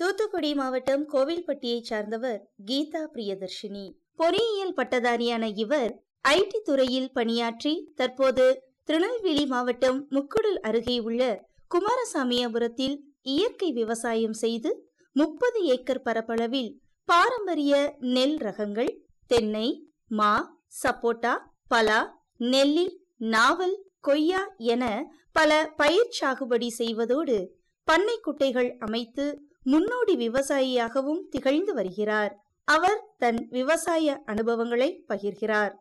தூத்துக்குடி மாவட்டம் கோவில்பட்டியைச் சார்ந்தவர் கீதா பிரியதர்ஷினி பொறியியல் பட்டதாரியான இவர் ஐடி துறையில் பணியாற்றி தற்போது திருநெல்வேலி மாவட்டம் முக்குடல் அருகே உள்ள குமாரசாமியாபுரத்தில் இயற்கை விவசாயம் செய்து முப்பது ஏக்கர் பரப்பளவில் பாரம்பரிய நெல் ரகங்கள் தென்னை மா சப்போட்டா பலா நெல்லில் நாவல் கொய்யா என பல பயிர் சாகுபடி செய்வதோடு பண்ணை குட்டைகள் அமைத்து முன்னோடி விவசாயியாகவும் திகழ்ந்து வருகிறார் அவர் தன் விவசாய அனுபவங்களை பகிர்கிறார்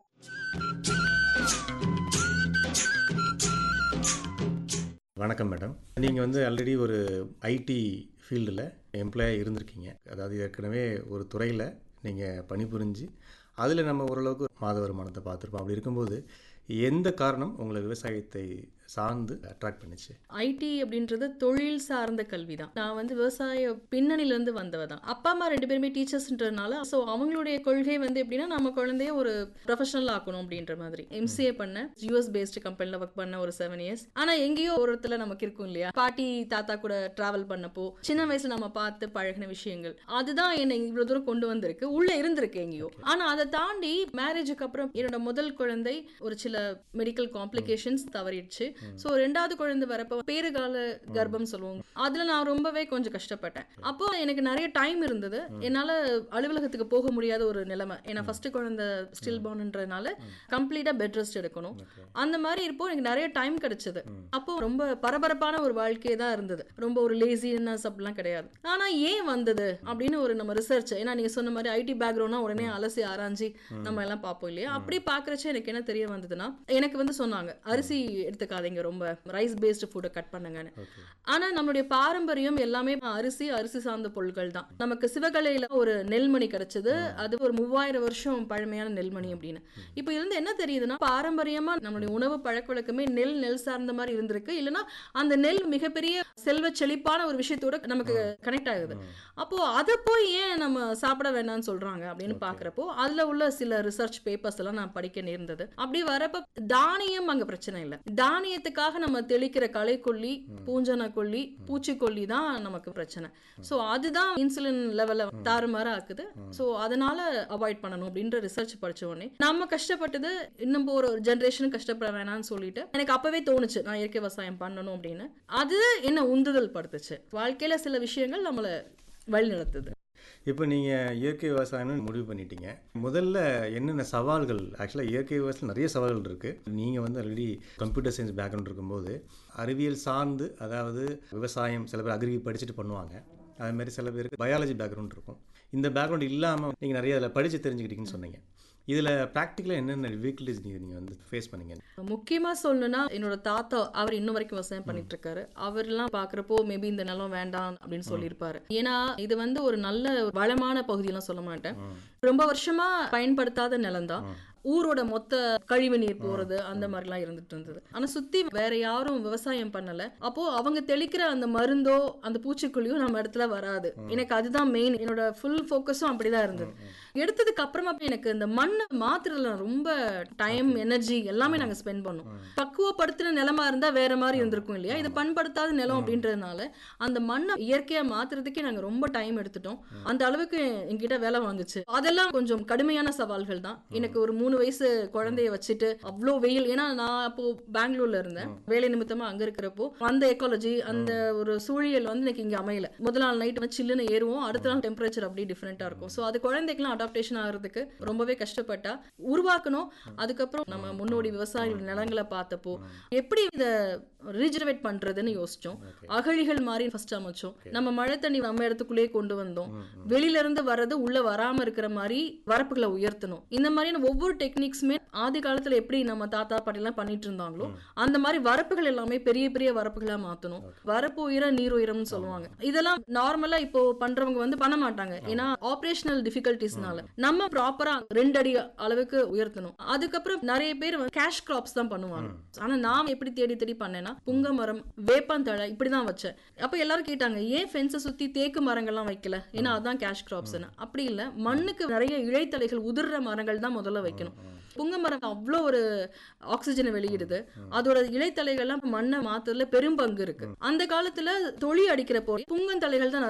வணக்கம் மேடம் நீங்கள் வந்து ஆல்ரெடி ஒரு ஐடி ஃபீல்டில் எம்ப்ளாயாக இருந்திருக்கீங்க அதாவது ஏற்கனவே ஒரு துறையில் நீங்கள் பணிபுரிஞ்சு அதில் நம்ம ஓரளவுக்கு மாத வருமானத்தை பார்த்துருப்போம் அப்படி இருக்கும்போது எந்த காரணம் உங்களை விவசாயத்தை சார்ந்து அட்ராக்ட் பண்ணுச்சு ஐடி அப்படின்றது தொழில் சார்ந்த கல்வி தான் நான் வந்து விவசாய பின்னணியிலேருந்து வந்தவ தான் அப்பா அம்மா ரெண்டு பேருமே டீச்சர்ஸ்ன்றதுனால ஸோ அவங்களுடைய கொள்கை வந்து எப்படின்னா நம்ம குழந்தைய ஒரு ப்ரொஃபஷனல் ஆக்கணும் அப்படின்ற மாதிரி எம்சிஏ பண்ண யூஎஸ் பேஸ்டு கம்பெனியில் ஒர்க் பண்ண ஒரு செவன் இயர்ஸ் ஆனால் எங்கேயோ ஒரு இடத்துல நமக்கு இருக்கும் இல்லையா பாட்டி தாத்தா கூட டிராவல் பண்ணப்போ சின்ன வயசுல நம்ம பார்த்து பழகின விஷயங்கள் அதுதான் என்னை இவ்வளோ தூரம் கொண்டு வந்திருக்கு உள்ள இருந்திருக்கு எங்கேயோ ஆனால் அதை தாண்டி மேரேஜுக்கு அப்புறம் என்னோட முதல் குழந்தை ஒரு சில மெடிக்கல் காம்ப்ளிகேஷன்ஸ் தவறிடுச்சு ஸோ ரெண்டாவது குழந்தை வரப்போ பேறுகால கர்ப்பம் சொல்லுவோம் அதுல நான் ரொம்பவே கொஞ்சம் கஷ்டப்பட்டேன் அப்போ எனக்கு நிறைய டைம் இருந்தது என்னால அலுவலகத்துக்கு போக முடியாத ஒரு நிலைமை ஏன்னா ஃபர்ஸ்ட் குழந்தை ஸ்டில் பார்ன்ன்றதுனால கம்ப்ளீட்டா பெட் ரெஸ்ட் எடுக்கணும் அந்த மாதிரி இருப்போ எனக்கு நிறைய டைம் கிடைச்சது அப்போ ரொம்ப பரபரப்பான ஒரு வாழ்க்கையே தான் இருந்தது ரொம்ப ஒரு லேசினஸ் அப்படிலாம் கிடையாது ஆனா ஏன் வந்தது அப்படின்னு ஒரு நம்ம ரிசர்ச் ஏன்னா நீங்க சொன்ன மாதிரி ஐடி பேக்ரவுண்ட்னா உடனே அலசி ஆராய்ஞ்சி நம்ம எல்லாம் பார்ப்போம் இல்லையா அப்படி பாக்குறச்ச எனக்கு என்ன தெரிய வந்ததுன்னா எனக்கு வந்து சொன்னாங்க அரிசி எடுத்துக்காதீங்க ரொம்ப ரைஸ் பேஸ்டு ஃபுட்டை கட் பண்ணுங்கன்னு ஆனா நம்மளுடைய பாரம்பரியம் எல்லாமே அரிசி அரிசி சார்ந்த பொருட்கள் தான் நமக்கு சிவகலையில ஒரு நெல்மணி கிடைச்சது அது ஒரு மூவாயிரம் வருஷம் பழமையான நெல்மணி அப்படின்னு இப்போ இருந்து என்ன தெரியுதுன்னா பாரம்பரியமா நம்மளுடைய உணவு பழக்க வழக்கமே நெல் நெல் சார்ந்த மாதிரி இருந்திருக்கு இல்லைன்னா அந்த நெல் மிகப்பெரிய செல்வ செழிப்பான ஒரு விஷயத்தோட நமக்கு கனெக்ட் ஆகுது அப்போ அதை போய் ஏன் நம்ம சாப்பிட வேண்டாம்னு சொல்றாங்க அப்படின்னு பாக்குறப்போ அதுல உள்ள சில ரிசர்ச் பேப்பர்ஸ் எல்லாம் நான் படிக்க நேர்ந்தது அப்படி வரப்ப தானியம் அங்க பிரச்சனை இல்லை தானியத்துக்காக நம்ம தெளிக்கிற களைக்கொல்லி பூஞ்சன கொல்லி பூச்சிக்கொல்லி தான் நமக்கு பிரச்சனை ஸோ அதுதான் இன்சுலின் லெவலை தாறுமாறா ஆக்குது ஸோ அதனால அவாய்ட் பண்ணணும் அப்படின்ற ரிசர்ச் படிச்ச உடனே நம்ம கஷ்டப்பட்டது இன்னும் ஒரு ஜென்ரேஷன் கஷ்டப்பட வேணாம்னு சொல்லிட்டு எனக்கு அப்பவே தோணுச்சு நான் இயற்கை விவசாயம் பண்ணணும் அப்படின்னு அது என்ன உந்துதல் படுத்துச்சு வாழ்க்கையில சில விஷயங்கள் நம்மளை வழி நடத்துது இப்போ நீங்கள் இயற்கை விவசாயம்னு முடிவு பண்ணிட்டீங்க முதல்ல என்னென்ன சவால்கள் ஆக்சுவலாக இயற்கை விவசாயம் நிறைய சவால்கள் இருக்குது நீங்கள் வந்து ஆல்ரெடி கம்ப்யூட்டர் சயின்ஸ் பேக்ரவுண்ட் இருக்கும்போது அறிவியல் சார்ந்து அதாவது விவசாயம் சில பேர் அக்ரி படிச்சுட்டு பண்ணுவாங்க அது மாதிரி சில பேருக்கு பயாலஜி பேக்ரவுண்ட் இருக்கும் இந்த பேக்ரவுண்ட் இல்லாமல் நீங்கள் நிறைய அதில் படித்து தெரிஞ்சுக்கிட்டீங்கன்னு சொன்னீங்க இதில் ப்ராக்டிக்கலாக என்னென்ன வீக்லிஸ் நீங்கள் நீங்கள் வந்து ஃபேஸ் பண்ணீங்க முக்கியமா சொல்லணும்னா என்னோட தாத்தா அவர் இன்னும் வரைக்கும் விவசாயம் பண்ணிட்டு இருக்காரு அவர்லாம் பாக்குறப்போ மேபி இந்த நிலம் வேண்டாம் அப்படின்னு சொல்லியிருப்பாரு ஏன்னா இது வந்து ஒரு நல்ல வளமான பகுதியெல்லாம் சொல்ல மாட்டேன் ரொம்ப வருஷமா பயன்படுத்தாத நிலம்தான் ஊரோட மொத்த கழிவு நீர் போறது அந்த மாதிரிலாம் இருந்துட்டு இருந்தது ஆனா சுத்தி வேற யாரும் விவசாயம் பண்ணல அப்போ அவங்க தெளிக்கிற அந்த மருந்தோ அந்த பூச்சிக்கொல்லியோ நம்ம இடத்துல வராது எனக்கு அதுதான் மெயின் என்னோட ஃபுல் ஃபோக்கஸும் அப்படிதான் இருந்தது எடுத்ததுக்கு அப்புறமா எனக்கு இந்த மண்ணை மாத்துறதுல ரொம்ப டைம் எனர்ஜி எல்லாமே நாங்க ஸ்பெண்ட் பண்ணோம் பக்குவப்படுத்தின நிலமா இருந்தா வேற மாதிரி இருந்திருக்கும் இல்லையா இது பண்படுத்தாத நிலம் அப்படின்றதுனால அந்த மண்ணை இயற்கையா மாத்துறதுக்கே நாங்க ரொம்ப டைம் எடுத்துட்டோம் அந்த அளவுக்கு என்கிட்ட வேலை வாங்குச்சு அதெல்லாம் கொஞ்சம் கடுமையான சவால்கள் தான் எனக்கு ஒரு மூணு வயசு குழந்தைய வச்சுட்டு அவ்வளோ வெயில் ஏன்னா நான் அப்போ பெங்களூர்ல இருந்தேன் வேலை நிமித்தமா அங்க இருக்கிறப்போ அந்த எக்காலஜி அந்த ஒரு சூழியல் வந்து எனக்கு இங்க அமையல முதல் நாள் நைட் வந்து சில்லுன்னு ஏறுவோம் அடுத்த நாள் டெம்பரேச்சர் அப்படியே டிஃப்ரெண்டா இருக்கும் ஸோ அது குழந்தைக்கெல்லாம் அடாப்டேஷன் ஆகிறதுக்கு ரொம்பவே கஷ்டப்பட்டா உருவாக்கணும் அதுக்கப்புறம் நம்ம முன்னோடி விவசாய நிலங்களை பார்த்தப்போ எப்படி இதை ரீஜெனரேட் பண்றதுன்னு யோசிச்சோம் அகழிகள் மாதிரி ஃபர்ஸ்ட் அமைச்சோம் நம்ம மழை தண்ணி நம்ம இடத்துக்குள்ளேயே கொண்டு வந்தோம் வெளியில இருந்து வர்றது உள்ள வராம இருக்கிற மாதிரி வரப்புகளை உயர்த்தணும் இந்த மாதிரியான ஒவ்வொரு டெக்னிக்ஸுமே ஆதி காலத்துல எப்படி நம்ம தாத்தா பாட்டிலாம் பண்ணிட்டு இருந்தாங்களோ அந்த மாதிரி வரப்புகள் எல்லாமே பெரிய பெரிய வரப்புகளா மாத்தணும் வரப்பு உயர நீர் உயரம்னு சொல்லுவாங்க இதெல்லாம் நார்மலா இப்போ பண்றவங்க வந்து பண்ண மாட்டாங்க ஏன்னா ஆபரேஷனல் டிஃபிகல்டிஸ்னால நம்ம ப்ராப்பரா ரெண்டு அடி அளவுக்கு உயர்த்தணும் அதுக்கப்புறம் நிறைய பேர் கேஷ் கிராப்ஸ் தான் பண்ணுவாங்க ஆனா நான் எப்படி தேடி தேடி பண்ணேன்னா புங்க மரம் வேப்பந்தழை இப்படிதான் வச்சேன் அப்ப எல்லாரும் கேட்டாங்க ஏன் ஃபென்ஸை சுத்தி தேக்கு மரங்கள்லாம் வைக்கல ஏன்னா அதான் கேஷ் கிராப்ஸ் அப்படி இல்ல மண்ணுக்கு நிறைய இழைத்தலைகள் உதிர்ற மரங்கள் தான் முதல்ல வைக்கணும் புங்க மரம் அவ்வளோ ஒரு ஆக்சிஜனை வெளியிடுது அதோட இலைத்தலைகள்லாம் மண்ணை மாத்துறதுல பெரும் பங்கு இருக்கு அந்த காலத்துல தொழி அடிக்கிறப்போ புங்கந்தலைகள் தான் நிறைய